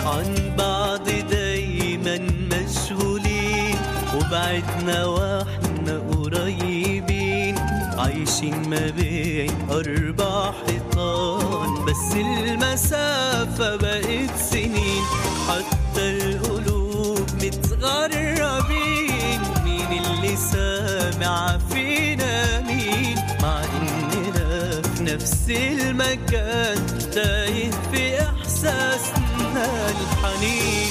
عن بعض دايما مشغولين وبعدنا واحنا قريبين عايشين ما بين أربع حيطان بس المسافة بقت سنين حتى القلوب متغربين مين اللي سامع فينا مين مع إننا في نفس المكان تايه في إحساسنا الحنين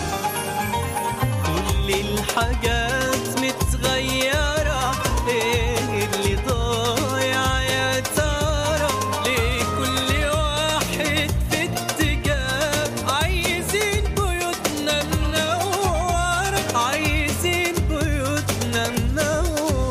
كل الحاجات متغيرة ايه اللي ضايع يا ترى ليه كل واحد في اتجاه عايزين بيوتنا منورة عايزين بيوتنا منورة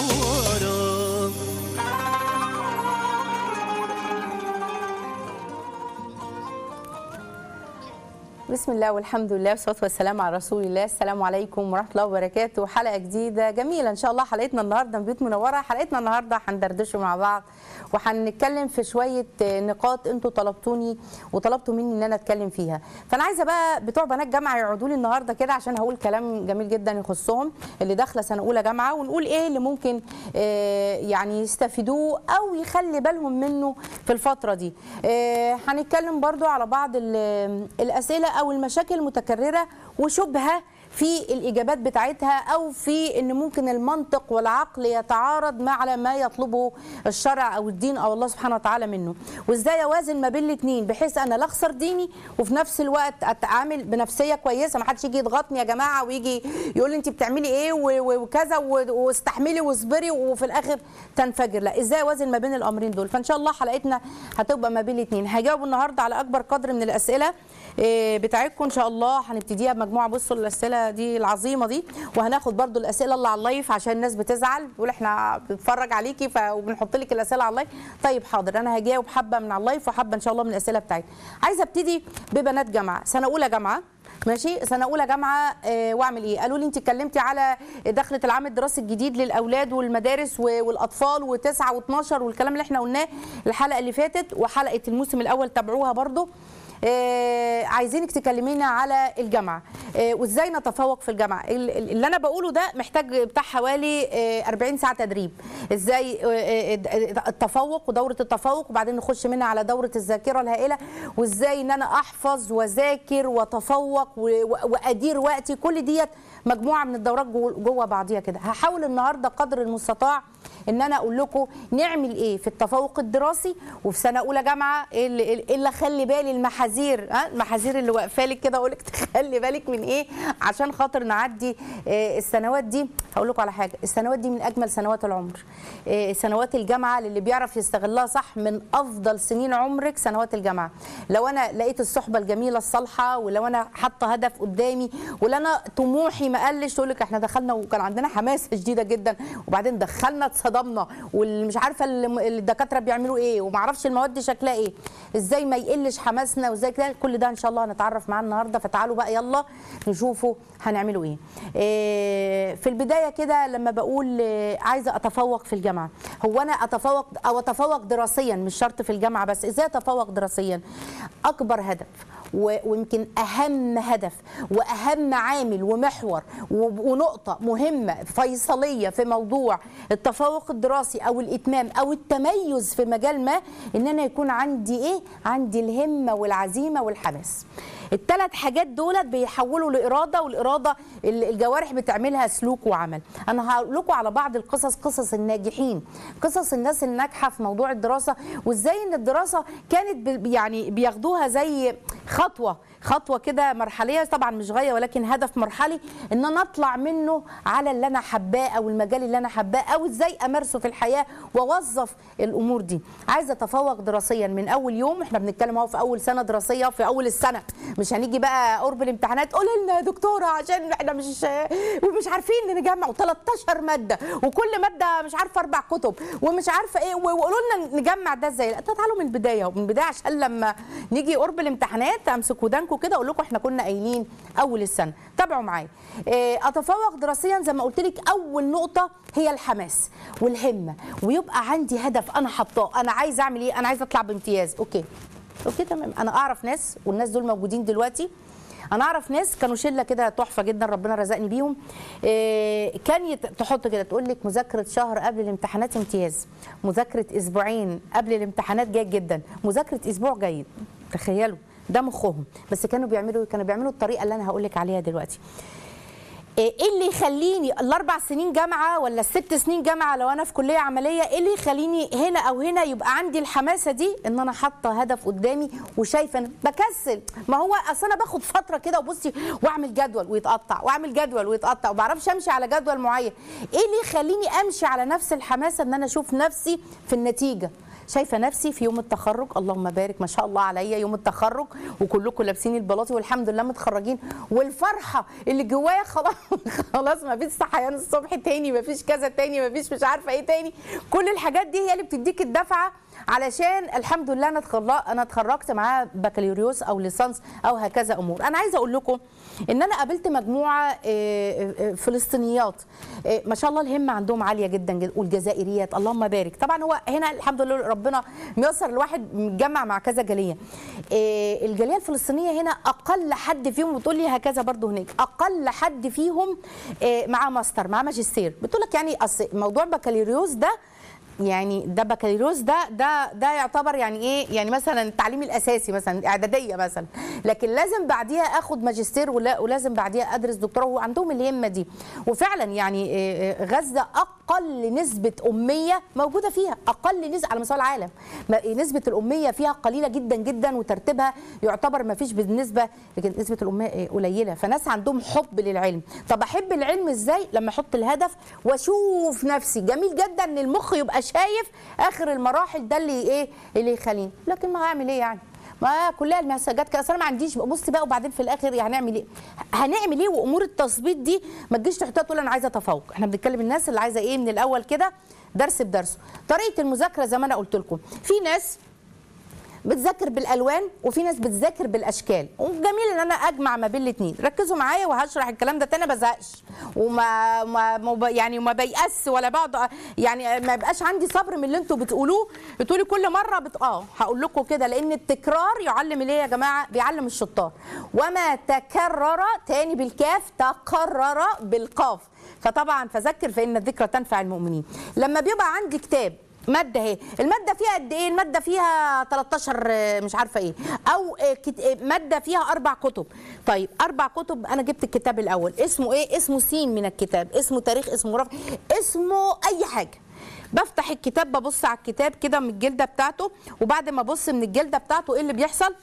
بسم الله والحمد لله والصلاه والسلام على رسول الله السلام عليكم ورحمه الله وبركاته حلقه جديده جميله ان شاء الله حلقتنا النهارده من بيوت منوره حلقتنا النهارده هندردشوا مع بعض وهنتكلم في شويه نقاط انتوا طلبتوني وطلبتوا مني ان انا اتكلم فيها فانا عايزه بقى بتوع بنات جامعه يقعدوا لي النهارده كده عشان هقول كلام جميل جدا يخصهم اللي داخله سنه اولى جامعه ونقول ايه اللي ممكن آه، يعني يستفيدوه او يخلي بالهم منه في الفتره دي آه، هنتكلم برضو على بعض ال- الاسئله او المشاكل المتكرره وشبهه في الاجابات بتاعتها او في ان ممكن المنطق والعقل يتعارض مع ما يطلبه الشرع او الدين او الله سبحانه وتعالى منه وازاي اوازن ما بين الاثنين بحيث انا لا اخسر ديني وفي نفس الوقت اتعامل بنفسيه كويسه ما حدش يجي يضغطني يا جماعه ويجي يقول لي انت بتعملي ايه و- و- وكذا و- واستحملي واصبري وفي الاخر تنفجر لا ازاي اوازن ما بين الامرين دول فان شاء الله حلقتنا هتبقى ما بين الاثنين هجاوب النهارده على اكبر قدر من الاسئله إيه، بتاعتكم ان شاء الله هنبتديها بمجموعه بصوا الاسئله دي العظيمه دي وهناخد برضو الاسئله اللي على اللايف عشان الناس بتزعل بتقول احنا بنتفرج عليكي ف... وبنحط لك الاسئله على اللايف طيب حاضر انا هجاوب حبه من على اللايف وحبه ان شاء الله من الاسئله بتاعتي عايزه ابتدي ببنات جامعه سنه اولى جامعه ماشي سنه اولى جامعه آه، واعمل ايه قالوا لي انت اتكلمتي على دخله العام الدراسي الجديد للاولاد والمدارس و- والاطفال و9 و12 والكلام اللي احنا قلناه الحلقه اللي فاتت وحلقه الموسم الاول تابعوها برضو آه، عايزينك تكلمينا على الجامعه آه، وازاي نتفوق في الجامعه ال- ال- اللي انا بقوله ده محتاج بتاع حوالي آه، 40 ساعه تدريب ازاي آه، آه، التفوق ودوره التفوق وبعدين نخش منها على دوره الذاكره الهائله وازاي ان انا احفظ واذاكر واتفوق و- و- وادير وقتي كل ديت مجموعه من الدورات جوه جوه بعضيها كده هحاول النهارده قدر المستطاع ان انا اقول لكم نعمل ايه في التفوق الدراسي وفي سنه اولى جامعه ايه اللي, إيه اللي خلي بالي المحاذير ها المحاذير اللي واقفه لك كده اقول لك تخلي بالك من ايه عشان خاطر نعدي آه، السنوات دي هقول لكم على حاجه السنوات دي من اجمل سنوات العمر آه، سنوات الجامعه للي بيعرف يستغلها صح من افضل سنين عمرك سنوات الجامعه لو انا لقيت الصحبه الجميله الصالحه ولو انا حاطه هدف قدامي ولا انا طموحي ما قلش تقول لك احنا دخلنا وكان عندنا حماسه شديده جدا وبعدين دخلنا اتصدمنا واللي مش عارفه اللي الدكاتره بيعملوا ايه وما اعرفش المواد دي شكلها ايه ازاي ما يقلش حماسنا وازاي كده كل ده ان شاء الله هنتعرف معاه النهارده فتعالوا بقى يلا نشوفوا هنعملوا ايه إيه، في البدايه كده لما بقول إيه، عايزه اتفوق في الجامعه هو انا اتفوق او اتفوق دراسيا مش شرط في الجامعه بس ازاي اتفوق دراسيا اكبر هدف و- ويمكن اهم هدف واهم عامل ومحور و- ونقطه مهمه فيصليه في موضوع التفوق الدراسي او الاتمام او التميز في مجال ما ان انا يكون عندي ايه عندي الهمه والعزيمه والحماس الثلاث حاجات دولت بيحولوا لاراده والاراده ال- الجوارح بتعملها سلوك وعمل انا هقول لكم على بعض القصص قصص الناجحين قصص الناس الناجحه في موضوع الدراسه وازاي ان الدراسه كانت ب- يعني بياخدوها زي خطوه خطوه كده مرحليه طبعا مش غايه ولكن هدف مرحلي ان انا اطلع منه على اللي انا حباه او المجال اللي انا حباه او ازاي امارسه في الحياه واوظف الامور دي عايزه اتفوق دراسيا من اول يوم احنا بنتكلم اهو في اول سنه دراسيه في اول السنه مش هنيجي بقى قرب الامتحانات قول لنا يا دكتوره عشان احنا مش ومش عارفين نجمع و13 ماده وكل ماده مش عارفه اربع كتب ومش عارفه ايه وقولوا لنا نجمع ده ازاي لا تعالوا من البدايه من البدايه عشان لما نيجي قرب الامتحانات امسك ودانكم كده اقول لكم احنا كنا قايلين اول السنه تابعوا معايا إيه، اتفوق دراسيا زي ما قلت لك اول نقطه هي الحماس والهمه ويبقى عندي هدف انا حاطاه انا عايز اعمل ايه انا عايز اطلع بامتياز اوكي اوكي تمام انا اعرف ناس والناس دول موجودين دلوقتي انا اعرف ناس كانوا شله كده تحفه جدا ربنا رزقني بيهم إيه كان يت- تحط كده تقول لك مذاكره شهر قبل الامتحانات امتياز مذاكره اسبوعين قبل الامتحانات جيد جدا مذاكره اسبوع جيد تخيلوا ده مخهم بس كانوا بيعملوا كانوا بيعملوا الطريقه اللي انا هقول لك عليها دلوقتي ايه اللي يخليني الاربع سنين جامعه ولا الست سنين جامعه لو انا في كليه عمليه ايه اللي يخليني هنا او هنا يبقى عندي الحماسه دي ان انا حاطه هدف قدامي وشايفه إن- بكسل ما هو اصل انا باخد فتره كده وبصي واعمل جدول ويتقطع واعمل جدول ويتقطع وما بعرفش امشي على جدول معين ايه اللي يخليني امشي على نفس الحماسه ان انا اشوف نفسي في النتيجه شايفه نفسي في يوم التخرج اللهم بارك ما شاء الله عليا يوم التخرج وكلكم لابسين البلاطي والحمد لله متخرجين والفرحه اللي جوايا خلاص خلاص ما فيش صحيان الصبح تاني ما فيش كذا تاني ما فيش مش عارفه ايه تاني كل الحاجات دي هي اللي بتديك الدفعه علشان الحمد لله انا اتخرجت انا اتخرجت معاه بكالوريوس او ليسانس او هكذا امور انا عايزه اقول لكم ان انا قابلت مجموعه آه، آه، فلسطينيات آه، ما شاء الله الهمه عندهم عاليه جدا جدا والجزائريات اللهم بارك طبعا هو هنا الحمد لله ربنا ميسر الواحد متجمع مع كذا جاليه آه، الجاليه الفلسطينيه هنا اقل حد فيهم بتقول لي هكذا برضو هناك اقل حد فيهم آه، معاه ماستر معاه ماجستير بتقول لك يعني اصل موضوع بكالوريوس ده يعني ده بكالوريوس ده ده ده يعتبر يعني ايه يعني مثلا التعليم الاساسي مثلا اعداديه مثلا لكن لازم بعديها اخد ماجستير ولا ولازم بعديها ادرس دكتوراه وعندهم الهمه دي وفعلا يعني إيه إيه غزه اقل نسبه اميه موجوده فيها اقل نسبه على مستوى العالم ما- نسبه الاميه فيها قليله جدا جدا وترتيبها يعتبر ما فيش بالنسبه لكن نسبه الاميه إيه قليله فناس عندهم حب للعلم طب احب العلم ازاي لما احط الهدف واشوف نفسي جميل جدا ان المخ يبقى شايف اخر المراحل ده اللي ايه اللي يخليني لكن ما هعمل ايه يعني ما كلها المساجات كده اصل انا ما عنديش بص بقى وبعدين في الاخر يعني هنعمل ايه هنعمل ايه وامور التظبيط دي ما تجيش تحطها تقول انا عايزه اتفوق احنا بنتكلم الناس اللي عايزه ايه من الاول كده درس بدرسه طريقه المذاكره زي ما انا قلت لكم في ناس بتذاكر بالالوان وفي ناس بتذاكر بالاشكال وجميل ان انا اجمع ما بين الاثنين ركزوا معايا وهشرح الكلام ده تاني ما بزهقش وما ما ما ب- يعني ما بيأس ولا بقعد يعني ما يبقاش عندي صبر من اللي انتوا بتقولوه بتقولي كل مره بت... اه هقول لكم كده لان التكرار يعلم الايه يا جماعه بيعلم الشطار وما تكرر تاني بالكاف تقرر بالقاف فطبعا فذكر فان الذكرى تنفع المؤمنين لما بيبقى عندي كتاب ماده اهي الماده فيها قد ايه الماده فيها 13 آه، مش عارفه ايه او آه، كت- آه، ماده فيها اربع كتب طيب اربع كتب انا جبت الكتاب الاول اسمه ايه اسمه سين من الكتاب اسمه تاريخ اسمه رفع اسمه اي حاجه بفتح الكتاب ببص على الكتاب كده من الجلده بتاعته وبعد ما ابص من الجلده بتاعته ايه اللي بيحصل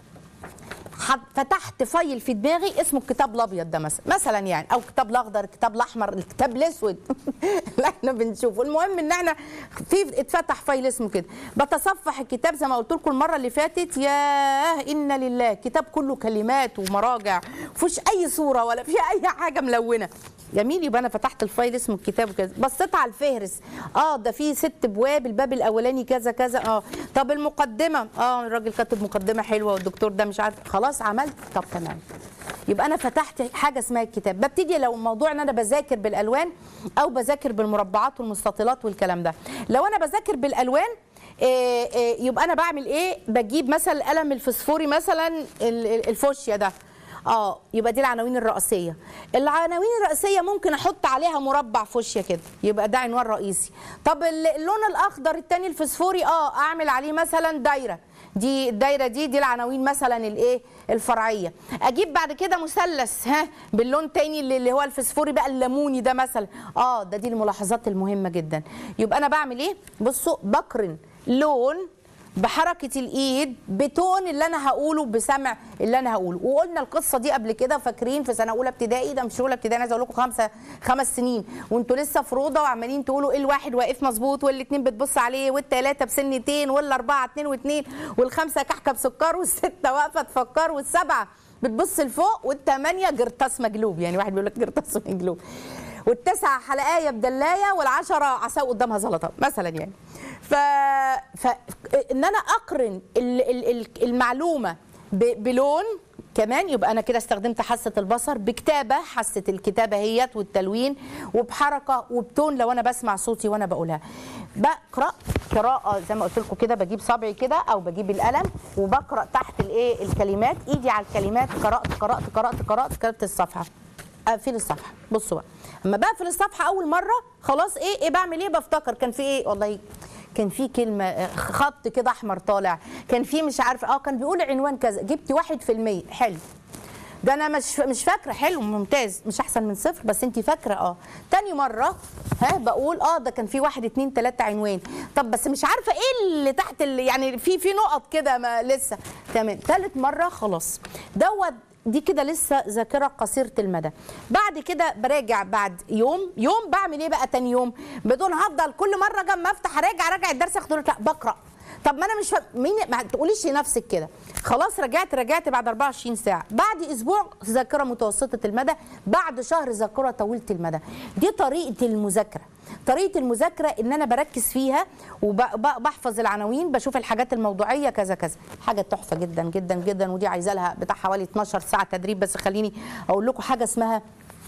حط- فتحت فايل في دماغي اسمه الكتاب الابيض ده مثلا مثلا يعني او الكتاب الاخضر الكتاب الاحمر الكتاب الاسود اللي احنا بنشوفه المهم ان احنا في اتفتح فايل اسمه كده بتصفح الكتاب زي ما قلت لكم المره اللي فاتت ياه ان لله كتاب كله كلمات ومراجع مفيش اي صوره ولا فيه اي حاجه ملونه جميل يبقى انا فتحت الفايل اسمه الكتاب وكذا بصيت على الفهرس اه ده فيه ست ابواب الباب الاولاني كذا كذا اه طب المقدمه اه الراجل كاتب مقدمه حلوه والدكتور ده مش عارف خلاص عملت طب تمام يبقى انا فتحت حاجه اسمها الكتاب ببتدي لو الموضوع ان انا بذاكر بالالوان او بذاكر بالمربعات والمستطيلات والكلام ده لو انا بذاكر بالالوان إيه إيه يبقى انا بعمل ايه بجيب مثلا القلم الفسفوري مثلا ال- ال- الفوشيا ده اه يبقى دي العناوين الرئيسيه العناوين الرئيسيه ممكن احط عليها مربع فوشيا كده يبقى ده عنوان رئيسي طب ال- اللون الاخضر التاني الفسفوري اه اعمل عليه مثلا دايره دي الدايره دي دي العناوين مثلا الايه الفرعيه اجيب بعد كده مثلث ها باللون تاني اللي اللي هو الفسفوري بقى الليموني ده مثلا اه ده دي الملاحظات المهمه جدا يبقى انا بعمل ايه بصوا بقرن لون بحركه الايد بتون اللي انا هقوله بسمع اللي انا هقوله وقلنا القصه دي قبل كده فاكرين في سنه اولى ابتدائي ده مش اولى ابتدائي انا عايزه اقول لكم خمسه خمس سنين وانتوا لسه في روضه وعمالين تقولوا ايه الواحد واقف مظبوط والاثنين بتبص عليه والثلاثه بسنتين والاربعه اتنين واتنين والخمسه كحكه بسكر والسته واقفه تفكر والسبعه بتبص لفوق والثمانيه جرطاس مجلوب يعني واحد بيقول لك جرطاس مجلوب والتسعه حلقايه بدلايه والعشره عصايه قدامها زلطه مثلا يعني ف... ف ان انا اقرن ال... ال... ال- المعلومه ب... بلون كمان يبقى انا كده استخدمت حاسه البصر بكتابه حاسه الكتابه هيت والتلوين وبحركه وبتون لو انا بسمع صوتي وانا بقولها بقرا قراءه زي ما قلت لكم كده بجيب صبعي كده او بجيب القلم وبقرا تحت الايه الكلمات ايدي على الكلمات قرات قرات قرات قرات كتبت الصفحه اقفل الصفحه بصوا بقى اما بقفل الصفحه اول مره خلاص ايه ايه بعمل ايه بفتكر كان في ايه والله كان في كلمه آه، خط كده احمر طالع كان في مش عارف اه كان بيقول عنوان كذا جبت واحد في المية حلو ده انا مش مش فاكره حلو ممتاز مش احسن من صفر بس انت فاكره اه تاني مره ها بقول اه ده كان في واحد اتنين تلاته عنوان طب بس مش عارفه ايه اللي تحت اللي يعني في في نقط كده ما لسه تمام تالت مره خلاص دوت دي كده لسه ذاكره قصيره المدى بعد كده براجع بعد يوم يوم بعمل ايه بقى تاني يوم بدون هفضل كل مره جنب ما افتح اراجع راجع الدرس اخد لا بقرا طب ما انا مش فا... مين ما تقوليش لنفسك كده خلاص رجعت رجعت بعد 24 ساعه بعد اسبوع ذاكره متوسطه المدى بعد شهر ذاكره طويله المدى دي طريقه المذاكره طريقه المذاكره ان انا بركز فيها وبحفظ العناوين بشوف الحاجات الموضوعيه كذا كذا حاجه تحفه جدا جدا جدا ودي عايزه لها بتاع حوالي 12 ساعه تدريب بس خليني اقول لكم حاجه اسمها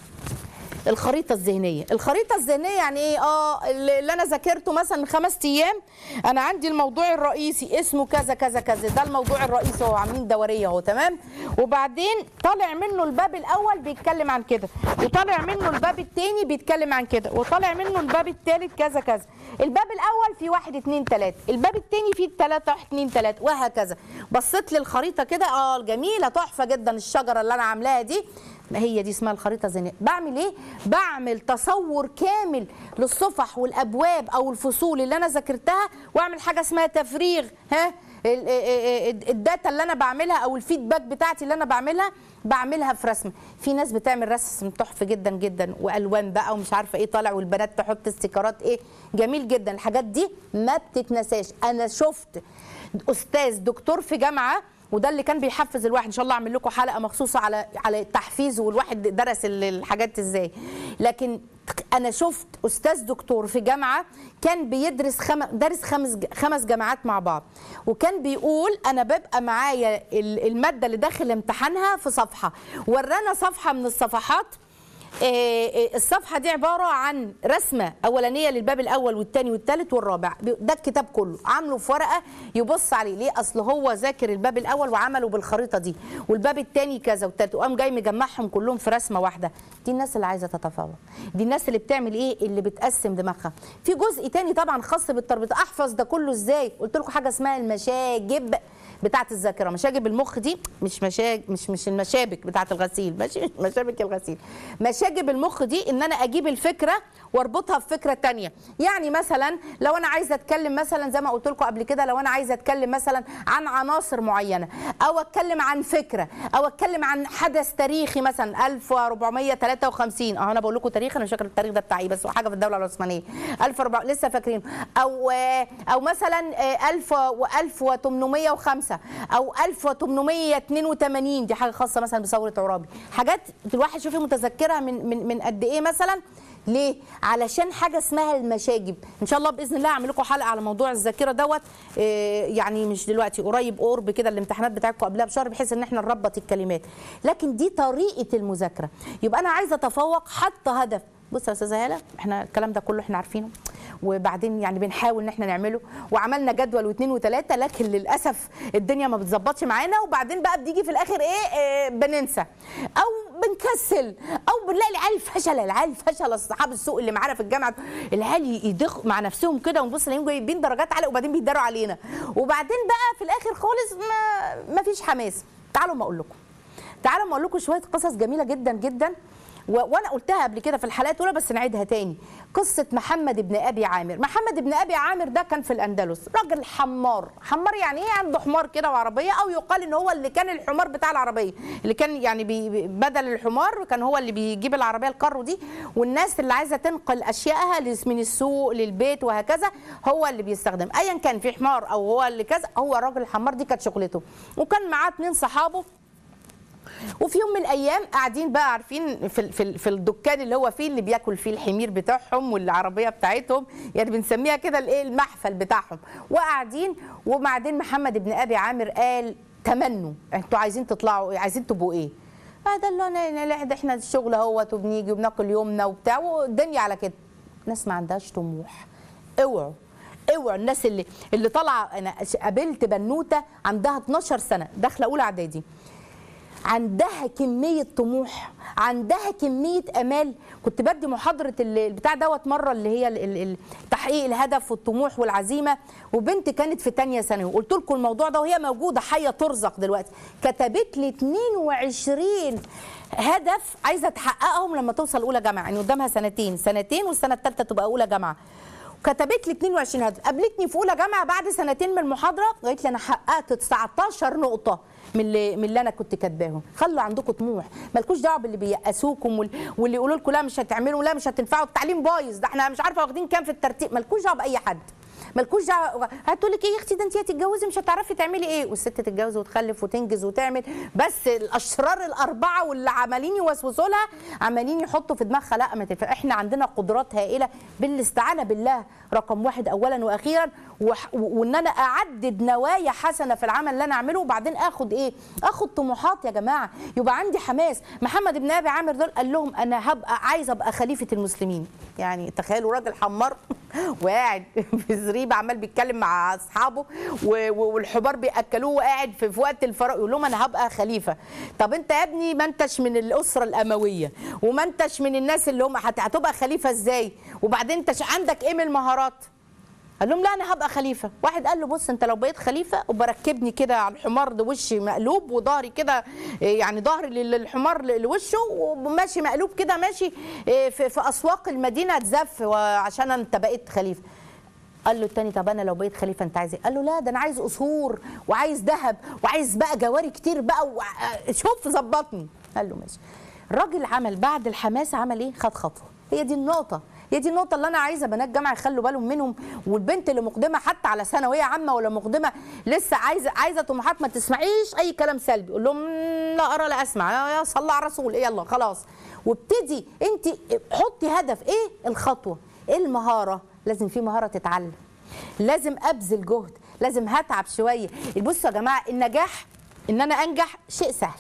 الخريطه الذهنيه الخريطه الذهنيه يعني ايه اه اللي انا ذاكرته مثلا من خمس ايام انا عندي الموضوع الرئيسي اسمه كذا كذا كذا ده الموضوع الرئيسي هو عاملين دوريه اهو تمام وبعدين طالع منه الباب الاول بيتكلم عن كده وطالع منه الباب الثاني بيتكلم عن كده وطالع منه الباب الثالث كذا كذا الباب الاول فيه واحد اتنين تلاته الباب الثاني فيه تلاته واحد اتنين تلاته وهكذا بصيت للخريطه كده اه جميله تحفه جدا الشجره اللي انا عاملاها دي ما هي دي اسمها الخريطه الذهنيه بعمل ايه بعمل تصور كامل للصفح والابواب او الفصول اللي انا ذاكرتها واعمل حاجه اسمها تفريغ ها ال- ال- الداتا اللي انا بعملها او الفيدباك بتاعتي اللي انا بعملها بعملها في رسم في ناس بتعمل رسم تحفه جدا جدا والوان بقى ومش عارفه ايه طالع والبنات تحط استيكرات ايه جميل جدا الحاجات دي ما بتتنساش انا شفت استاذ دكتور في جامعه وده اللي كان بيحفز الواحد ان شاء الله اعمل لكم حلقه مخصوصه على على التحفيز والواحد درس ال- الحاجات ازاي لكن انا شفت استاذ دكتور في جامعه كان بيدرس خم... دارس خمس خمس جامعات مع بعض وكان بيقول انا ببقى معايا ال- الماده اللي داخل امتحانها في صفحه ورانا صفحه من الصفحات آه، آه، الصفحه دي عباره عن رسمه اولانيه للباب الاول والثاني والثالث والرابع ده الكتاب كله عامله في ورقه يبص عليه ليه اصل هو ذاكر الباب الاول وعمله بالخريطه دي والباب الثاني كذا والثالث وقام جاي مجمعهم كلهم في رسمه واحده دي الناس اللي عايزه تتفوق دي الناس اللي بتعمل ايه اللي بتقسم دماغها في جزء تاني طبعا خاص بالتربيط احفظ ده كله ازاي قلت لكم حاجه اسمها المشاجب بتاعه الذاكره مشاجب المخ دي مش مشاج مش مش المشابك بتاعه الغسيل ماشي مشابك الغسيل مشاجب المخ دي ان انا اجيب الفكره واربطها بفكره تانية يعني مثلا لو انا عايزه اتكلم مثلا زي ما قلت لكم قبل كده لو انا عايزه اتكلم مثلا عن عناصر معينه او اتكلم عن فكره او اتكلم عن حدث تاريخي مثلا 1453 اه انا بقول لكم تاريخ انا مش فاكر التاريخ ده بتاعي بس هو حاجه في الدوله العثمانيه 1400 لسه فاكرين او او مثلا 1000 1805 او 1882 دي حاجه خاصه مثلا بثوره عرابي حاجات الواحد شوفي متذكرها من من من قد ايه مثلا ليه؟ علشان حاجه اسمها المشاجب، ان شاء الله باذن الله هعمل لكم حلقه على موضوع الذاكره دوت إيه يعني مش دلوقتي قريب قرب كده الامتحانات بتاعتكم قبلها بشهر بحيث ان احنا نربط الكلمات، لكن دي طريقه المذاكره، يبقى انا عايزه اتفوق حاطه هدف، بص يا استاذه هاله احنا الكلام ده كله احنا عارفينه وبعدين يعني بنحاول ان احنا نعمله وعملنا جدول واثنين وثلاثه لكن للاسف الدنيا ما بتظبطش معانا وبعدين بقى بتيجي في الاخر ايه, إيه بننسى او بنكسل او بنلاقي العيال فشل العيال فشل اصحاب السوق اللي معانا في الجامعه العيال يدخوا مع نفسهم كده ونبص نلاقيهم جايبين درجات عاليه وبعدين بيداروا علينا وبعدين بقى في الاخر خالص ما, ما فيش حماس تعالوا ما اقول لكم تعالوا ما اقول لكم شويه قصص جميله جدا جدا و- وانا قلتها قبل كده في الحلقات الاولى بس نعيدها تاني قصه محمد بن ابي عامر محمد بن ابي عامر ده كان في الاندلس راجل حمار حمار يعني ايه عنده حمار كده وعربيه او يقال ان هو اللي كان الحمار بتاع العربيه اللي كان يعني بي بي- بدل الحمار كان هو اللي بيجيب العربيه الكارو دي والناس اللي عايزه تنقل اشيائها لس- من السوق للبيت وهكذا هو اللي بيستخدم ايا كان في حمار او هو اللي كذا هو الراجل الحمار دي كانت شغلته وكان معاه اتنين صحابه وفي يوم من الايام قاعدين بقى عارفين في ال- في ال- في الدكان اللي هو فيه اللي بياكل فيه الحمير بتاعهم والعربيه بتاعتهم يعني بنسميها كده الايه المحفل بتاعهم وقاعدين وبعدين محمد بن ابي عامر قال تمنوا انتوا عايزين تطلعوا إيه؟ عايزين تبقوا ايه هذا اللي انا لا ده احنا الشغل اهوت وبنيجي وبناكل يومنا وبتاع والدنيا على كده ناس ما عندهاش طموح اوعوا اوعوا الناس اللي اللي طالعه انا قابلت بنوته عندها 12 سنه داخله اولى اعدادي عندها كمية طموح عندها كمية أمال كنت بدي محاضرة ال- البتاع دوت مرة اللي هي ال- ال- ال- تحقيق الهدف والطموح والعزيمة وبنت كانت في تانية ثانوي وقلت لكم الموضوع ده وهي موجودة حية ترزق دلوقتي كتبت لي 22 هدف عايزة تحققهم لما توصل أولى جامعة يعني قدامها سنتين سنتين والسنة الثالثة تبقى أولى جامعة كتبت لي 22 هدف قابلتني في اولى جامعه بعد سنتين من المحاضره قالت لي انا حققت 19 نقطه من اللي من اللي انا كنت كاتباهم خلوا عندكم طموح مالكوش دعوه باللي بيأسوكم وال- واللي يقولوا لكم لا مش هتعملوا لا مش هتنفعوا التعليم بايظ ده احنا مش عارفه واخدين كام في الترتيب مالكوش دعوه باي حد مالكوش دعوه هتقول لك ايه يا اختي ده انت هتتجوزي مش هتعرفي تعملي ايه والست تتجوز وتخلف وتنجز وتعمل بس الاشرار الاربعه واللي عمالين يوسوسوا لها عمالين يحطوا في دماغها لا ما تنفع احنا عندنا قدرات هائله بالاستعانه بالله رقم واحد اولا واخيرا وح- وان انا اعدد نوايا حسنه في العمل اللي انا اعمله وبعدين اخد ايه اخد طموحات يا جماعه يبقى عندي حماس محمد بن ابي عامر دول قال لهم انا هبقى عايز ابقى خليفه المسلمين يعني تخيلوا راجل حمار وقاعد في زريبه عمال بيتكلم مع اصحابه و- و- والحمار بياكلوه وقاعد في, في وقت الفراغ يقول لهم انا هبقى خليفه طب انت يا ابني ما انتش من الاسره الامويه وما انتش من الناس اللي هم هت- هتبقى خليفه ازاي وبعدين انت ش- عندك ايه من المهارات قال لهم لا انا هبقى خليفه واحد قال له بص انت لو بقيت خليفه وبركبني كده على الحمار ده وشي مقلوب وظهري كده إيه يعني ظهري لل- للحمار ل- لوشه وماشي مقلوب كده ماشي إيه في, في اسواق المدينه اتزف وعشان انت بقيت خليفه قال له التاني طب انا لو بقيت خليفه انت عايز ايه؟ قال له لا ده انا عايز قصور وعايز ذهب وعايز بقى جواري كتير بقى وع- شوف ظبطني قال له ماشي الراجل عمل بعد الحماس عمل ايه؟ خد خطوه هي دي النقطه هي دي النقطة اللي أنا عايزة بنات جامعة يخلوا بالهم منهم والبنت اللي مقدمة حتى على ثانوية عامة ولا مقدمة لسه عايزة عايزة طموحات ما تسمعيش أي كلام سلبي قول لهم لا أرى لا أسمع يا صلى على الرسول إيه يلا خلاص وابتدي أنت حطي هدف إيه الخطوة إيه المهارة لازم في مهارة تتعلم لازم ابذل جهد لازم هتعب شويه بصوا يا جماعه النجاح ان انا انجح شيء سهل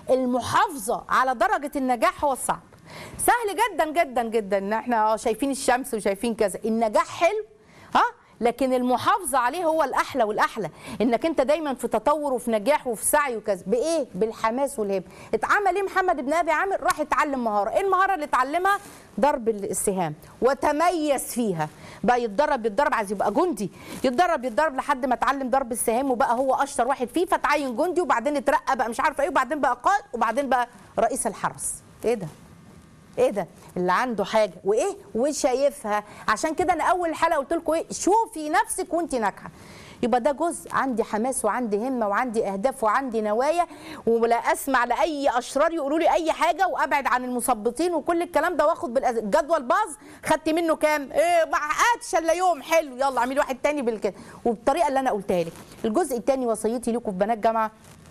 المحافظه على درجه النجاح هو الصعب سهل جدا جدا جدا ان احنا اه شايفين الشمس وشايفين كذا النجاح حلو ها لكن المحافظه عليه هو الاحلى والاحلى انك انت دايما في تطور وفي نجاح وفي سعي وكذا بايه بالحماس والهبه اتعمل ايه محمد بن ابي عامر راح يتعلم مهاره ايه المهاره اللي اتعلمها ضرب السهام وتميز فيها بقى يتدرب يتدرب عايز يبقى جندي يتدرب يتدرب لحد ما اتعلم ضرب السهام وبقى هو اشطر واحد فيه فتعين جندي وبعدين اترقى بقى مش عارفه ايه وبعدين بقى قائد وبعدين بقى رئيس الحرس ايه ده ايه ده اللي عنده حاجه وايه وشايفها عشان كده انا اول حلقه قلت لكم ايه شوفي نفسك وانت ناجحه يبقى ده جزء عندي حماس وعندي همه وعندي اهداف وعندي نوايا ولا اسمع لاي اشرار يقولوا لي اي حاجه وابعد عن المثبطين وكل الكلام ده واخد بالجدول باظ خدت منه كام ايه ما حققتش الا يوم حلو يلا اعملي واحد تاني بالكده وبالطريقه اللي انا قلتها لك الجزء الثاني وصيتي لكم في بنات جامعه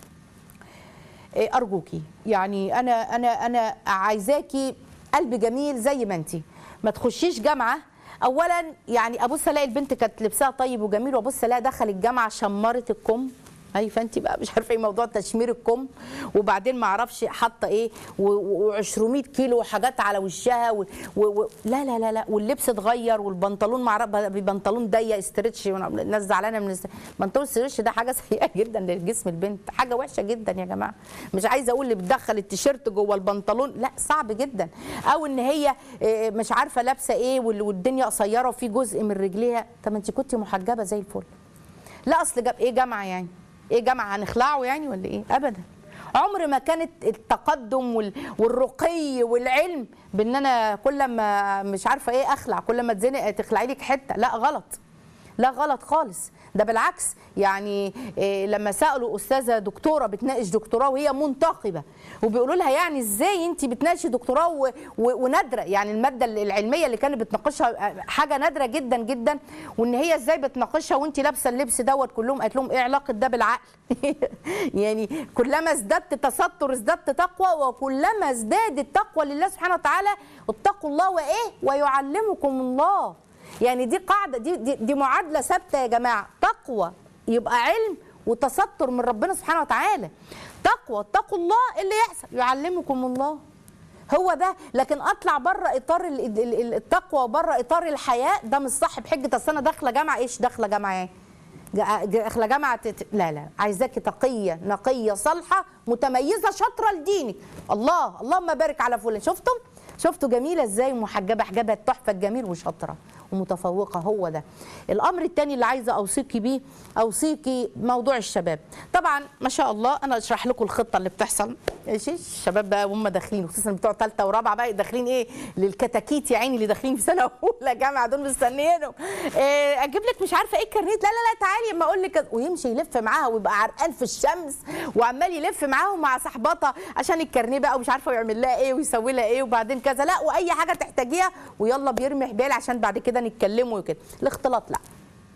إيه، ارجوكي يعني انا انا انا عايزاكي قلب جميل زي ما انت ما تخشيش جامعه اولا يعني ابص الاقي البنت كانت لبسها طيب وجميل وابص الاقي دخل الجامعه شمرت الكم اي فانت بقى مش عارفه ايه موضوع تشمير الكم وبعدين ما اعرفش حاطه ايه و200 كيلو حاجات على وشها و... و... و... لا لا لا لا واللبس اتغير والبنطلون مع بنطلون ضيق استرتش الناس زعلانه من الس- بنطلون استرتش ده حاجه سيئه جدا لجسم البنت حاجه وحشه جدا يا جماعه مش عايزه اقول اللي بتدخل التيشيرت جوه البنطلون لا صعب جدا او ان هي إيه، مش عارفه لابسه ايه وال- والدنيا قصيره وفي جزء من رجليها طب ما انت كنت محجبه زي الفل لا اصل جاب ايه جامعه يعني ايه جامعه هنخلعه يعني ولا ايه ابدا عمر ما كانت التقدم وال- والرقي والعلم بان انا كل ما مش عارفه ايه اخلع كل ما اتزنق تخلعي لك حته لا غلط لا غلط خالص ده بالعكس يعني إيه لما سالوا استاذه دكتوره بتناقش دكتوراه وهي منتقبه وبيقولوا لها يعني ازاي انت بتناقشي دكتوراه و- و- ونادره يعني الماده العلميه اللي كانت بتناقشها حاجه نادره جدا جدا وان هي ازاي بتناقشها وانت لابسه اللبس دوت كلهم قالت لهم ايه علاقه ده بالعقل يعني كلما ازددت تستر ازددت تقوى وكلما ازداد التقوى لله سبحانه وتعالى اتقوا الله وايه ويعلمكم الله يعني دي قاعده دي دي, دي معادله ثابته يا جماعه تقوى يبقى علم وتستر من ربنا سبحانه وتعالى تقوى اتقوا الله اللي يحصل يعلمكم الله هو ده لكن اطلع بره اطار ال- ال- ال- التقوى وبره اطار الحياء ده مش صح بحجه اصل انا داخله جامعه ايش داخله جامعه ايه جا- داخله جامعه تت... لا لا عايزاكي تقيه نقيه صالحه متميزه شاطره لدينك الله اللهم بارك على فلان شفتم شفتوا جميله ازاي محجبه حجابها التحفه الجميل وشاطره ومتفوقه هو ده الامر الثاني اللي عايزه اوصيكي بيه اوصيكي موضوع الشباب طبعا ما شاء الله انا اشرح لكم الخطه اللي بتحصل ماشي الشباب بقى وهم داخلين خصوصا بتوع ثالثه ورابعه بقى داخلين ايه للكتاكيت يا عيني اللي داخلين في سنه اولى جامعه دول مستنيينهم إيه اجيب لك مش عارفه ايه الكارنيت لا لا لا تعالي اما اقول لك ويمشي يلف معاها ويبقى عرقان في الشمس وعمال يلف معاهم مع صاحباتها عشان الكارنيه بقى ومش عارفه يعمل لها ايه ويسوي لها ايه وبعدين كذا لا واي حاجه تحتاجيها ويلا بيرمي حبال عشان بعد كده نتكلموا وكده الاختلاط لا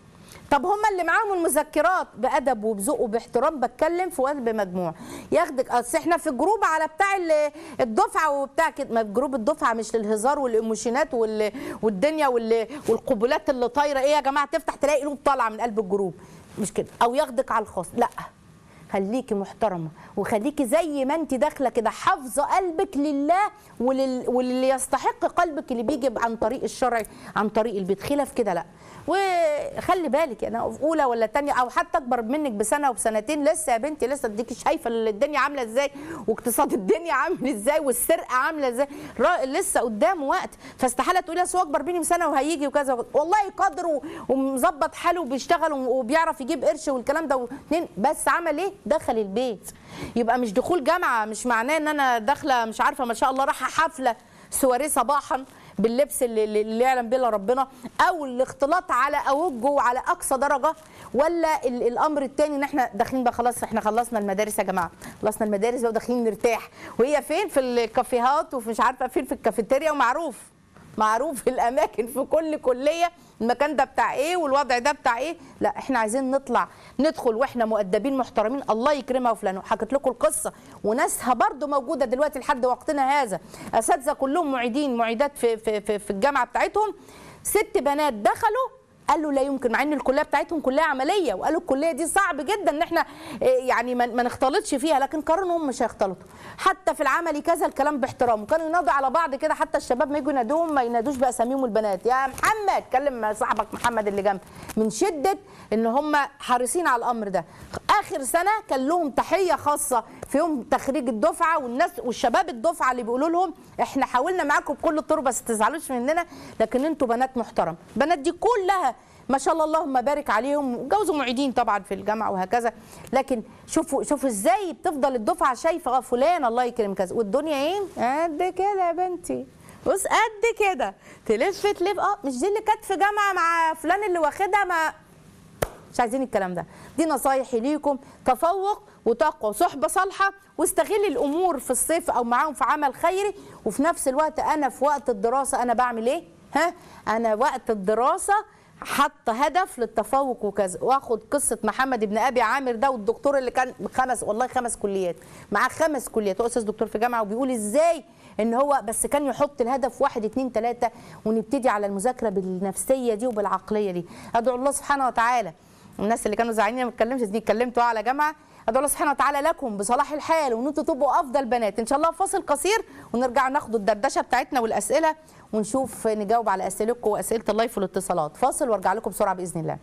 طب هم اللي معاهم المذكرات بادب وبذوق وباحترام بتكلم في قلب مجموع ياخدك اصل احنا في جروب على بتاع ال- الدفعه وبتاع كده ما جروب الدفعه مش للهزار والايموشنات وال- والدنيا وال- والقبلات اللي طايره ايه يا جماعه تفتح تلاقي قلوب طالعه من قلب الجروب مش كده او ياخدك على الخاص لا خليكي محترمه وخليكي زي ما انت داخله كده حافظه قلبك لله ولل... وللي يستحق قلبك اللي بيجي عن طريق الشرع عن طريق البيت خلاف كده لا وخلي بالك انا في اولى ولا تانية او حتى اكبر منك بسنه وبسنتين لسه يا بنتي لسه اديكي شايفه الدنيا عامله ازاي واقتصاد الدنيا عامل ازاي والسرقه عامله ازاي را- لسه قدامه وقت فاستحاله تقولي اصل هو اكبر مني بسنه وهيجي وكذا وكذا. والله قدره ومظبط حاله وبيشتغل وبيعرف يجيب قرش والكلام ده واتنين بس عمل ايه دخل البيت يبقى مش دخول جامعه مش معناه ان انا داخله مش عارفه ما شاء الله رايحه حفله سواريه صباحا باللبس اللي, اللي يعلم به إلا ربنا او الاختلاط على اوجه وعلى اقصى درجه ولا ال- الامر الثاني ان احنا داخلين بقى خلاص احنا خلصنا المدارس يا جماعه خلصنا المدارس بقى وداخلين نرتاح وهي فين في الكافيهات وفي مش عارفه فين في الكافيتيريا ومعروف معروف الاماكن في كل كليه المكان ده بتاع ايه والوضع ده بتاع ايه لا احنا عايزين نطلع ندخل واحنا مؤدبين محترمين الله يكرمها وفلان حكيت لكم القصه وناسها برضو موجوده دلوقتي لحد وقتنا هذا اساتذه كلهم معيدين معيدات في في في, في الجامعه بتاعتهم ست بنات دخلوا قالوا لا يمكن مع ان الكليه بتاعتهم كليه عمليه وقالوا الكليه دي صعب جدا ان احنا إيه، يعني ما ما نختلطش فيها لكن قرروا هم مش هيختلطوا حتى في العملي كذا الكلام باحترام وكانوا ينادوا على بعض كده حتى الشباب ما يجوا ينادوهم ما ينادوش باساميهم البنات يا محمد كلم صاحبك محمد اللي جنب من شده ان هم حريصين على الامر ده اخر سنه كان لهم تحيه خاصه في يوم تخريج الدفعه والناس والشباب الدفعه اللي بيقولوا لهم احنا حاولنا معاكم بكل الطرق بس تزعلوش مننا لكن انتوا بنات محترم بنات دي كلها ما شاء الله اللهم بارك عليهم جوزوا معيدين طبعا في الجامعه وهكذا لكن شوفوا شوفوا ازاي بتفضل الدفعه شايفه آه فلان الله يكرم كذا والدنيا ايه قد كده يا بنتي بص قد كده تلف تلف اه مش دي اللي كانت في جامعه مع فلان اللي واخدها ما مش عايزين الكلام ده دي نصايحي ليكم تفوق وتقوى وصحبه صالحه واستغل الامور في الصيف او معاهم في عمل خيري وفي نفس الوقت انا في وقت الدراسه انا بعمل ايه ها انا وقت الدراسه حط هدف للتفوق وكذا واخد قصه محمد ابن ابي عامر ده والدكتور اللي كان خمس والله خمس كليات معاه خمس كليات هو استاذ دكتور في جامعه وبيقول ازاي ان هو بس كان يحط الهدف واحد اتنين تلاته ونبتدي على المذاكره بالنفسيه دي وبالعقليه دي ادعو الله سبحانه وتعالى الناس اللي كانوا زعلانين ما اتكلمش دي اتكلمتوا على جامعه ادعو الله سبحانه وتعالى لكم بصلاح الحال وان انتوا تبقوا افضل بنات ان شاء الله فاصل قصير ونرجع ناخد الدردشه بتاعتنا والاسئله ونشوف نجاوب على اسئلتكم واسئله اللايف والاتصالات فاصل وارجع لكم بسرعه باذن الله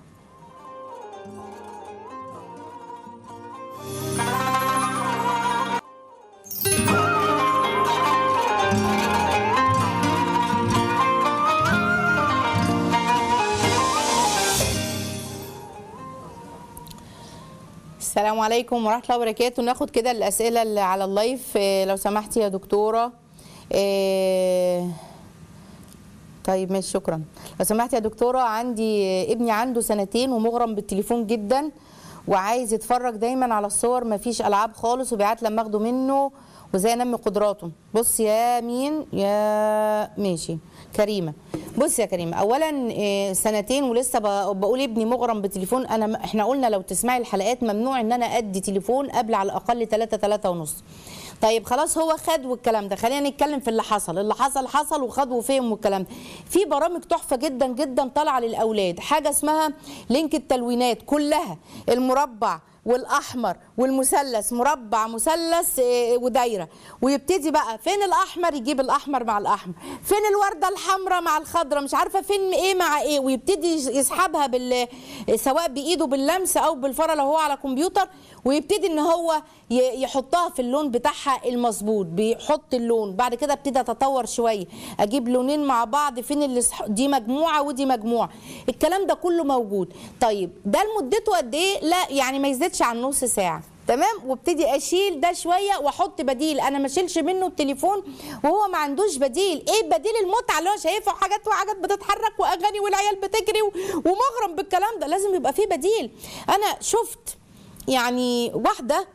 السلام عليكم ورحمه الله وبركاته ناخد كده الاسئله اللي على اللايف إيه، لو سمحتي يا دكتوره إيه، طيب ماشي شكرا لو سمحت يا دكتوره عندي ابني عنده سنتين ومغرم بالتليفون جدا وعايز يتفرج دايما على الصور مفيش العاب خالص وبيعات لما اخده منه وازاي انمي قدراته بص يا مين يا ماشي كريمه بص يا كريمه اولا إيه، سنتين ولسه ب- بقول ابني مغرم بتليفون انا احنا قلنا لو تسمعي الحلقات ممنوع ان انا ادي تليفون قبل على الاقل 3 3 ونص طيب خلاص هو خد والكلام ده خلينا نتكلم في اللي حصل اللي حصل حصل وخد وفهم والكلام ده في برامج تحفه جدا جدا طالعه للاولاد حاجه اسمها لينك التلوينات كلها المربع والاحمر والمثلث مربع مثلث آه، ودايره ويبتدي بقى فين الاحمر يجيب الاحمر مع الاحمر فين الورده الحمراء مع الخضراء مش عارفه فين ايه مع ايه ويبتدي يسحبها بال سواء بايده باللمس او بالفره لو هو على كمبيوتر ويبتدي ان هو ي- يحطها في اللون بتاعها المظبوط بيحط اللون بعد كده ابتدي اتطور شويه اجيب لونين مع بعض فين اللي صح- دي مجموعه ودي مجموعه الكلام ده كله موجود طيب ده لمدته قد ايه لا يعني ما يزيدش عن نص ساعه تمام وابتدي اشيل ده شويه واحط بديل انا ما اشيلش منه التليفون وهو ما عندوش بديل ايه بديل المتعه اللي هو شايفه حاجات وحاجات بتتحرك واغاني والعيال بتجري و- ومغرم بالكلام ده لازم يبقى فيه بديل انا شفت يعني واحده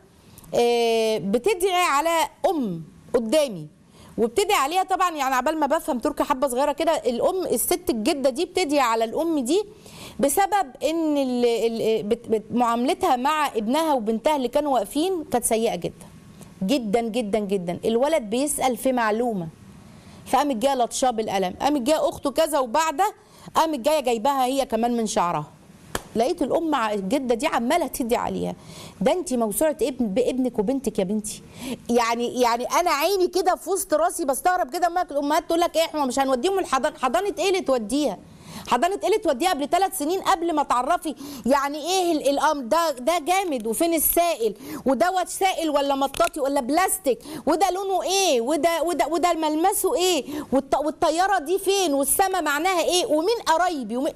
آه، بتدعي على ام قدامي وبتدعي عليها طبعا يعني عبال ما بفهم تركي حبه صغيره كده الام الست الجده دي بتدعي على الام دي بسبب ان ال- ال- بت- بت- معاملتها مع ابنها وبنتها اللي كانوا واقفين كانت سيئه جدا جدا جدا جدا الولد بيسال في معلومه فقامت جايه لطشاه بالقلم قامت جايه اخته كذا وبعده قامت جايه جايباها هي كمان من شعرها لقيت الام مع الجده دي عماله تدي عليها ده انت موسوعه ابن بابنك وبنتك يا بنتي يعني يعني انا عيني كده في وسط راسي بستغرب كده اما الامهات تقول لك ايه احنا مش هنوديهم الحضانه حضانه ايه اللي توديها حضانه ايه اللي توديها قبل ثلاث سنين قبل ما تعرفي يعني ايه ال- الامر ده ده جامد وفين السائل ودوت سائل ولا مطاطي ولا بلاستيك وده لونه ايه وده وده وده ملمسه ايه والط- والطياره دي فين والسما معناها ايه ومين قرايبي ومين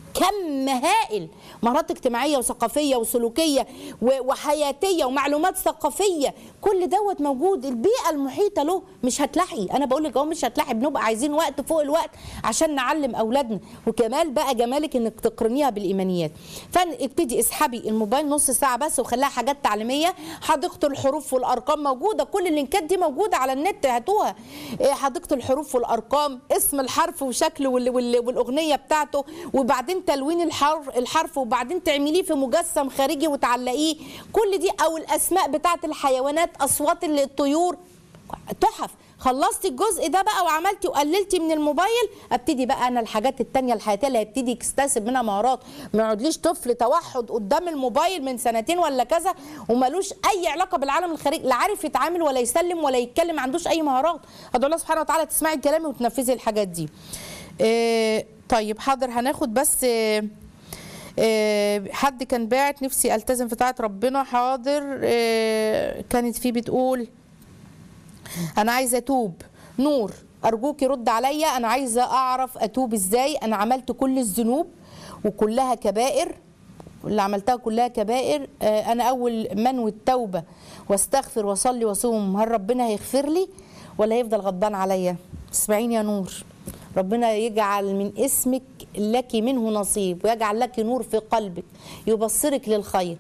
كم هائل مهارات اجتماعيه وثقافيه وسلوكيه و- وحياتيه ومعلومات ثقافيه كل دوت موجود البيئه المحيطه له مش هتلاحقي انا بقول لك اهو مش هتلاحقي بنبقى عايزين وقت فوق الوقت عشان نعلم اولادنا وكمال بقى جمالك انك تقرنيها بالايمانيات فابتدي اسحبي الموبايل نص ساعه بس وخليها حاجات تعليميه حديقه الحروف والارقام موجوده كل اللينكات دي موجوده على النت هاتوها إيه، حديقه الحروف والارقام اسم الحرف وشكله وال- وال- والاغنيه بتاعته وبعدين تلوين الحرف الحرف وبعدين تعمليه في مجسم خارجي وتعلقيه كل دي او الاسماء بتاعت الحيوانات اصوات الطيور تحف خلصتي الجزء ده بقى وعملتي وقللتي من الموبايل ابتدي بقى انا الحاجات التانية الحياتيه اللي هيبتدي يكتسب منها مهارات ما يقعدليش طفل توحد قدام الموبايل من سنتين ولا كذا ومالوش اي علاقه بالعالم الخارجي لا عارف يتعامل ولا يسلم ولا يتكلم ما عندوش اي مهارات ادعو الله سبحانه وتعالى تسمعي كلامي وتنفذي الحاجات دي إيه طيب حاضر هناخد بس إيه إيه، حد كان باعت نفسي التزم في طاعه ربنا حاضر إيه، كانت في بتقول انا عايزه اتوب نور ارجوك رد عليا انا عايزه اعرف اتوب ازاي انا عملت كل الذنوب وكلها كبائر اللي عملتها كلها كبائر آه، انا اول منوي التوبه واستغفر واصلي واصوم هل ربنا هيغفر لي ولا هيفضل غضبان عليا اسمعيني يا نور ربنا يجعل من اسمك لك منه نصيب ويجعل لك نور في قلبك يبصرك للخير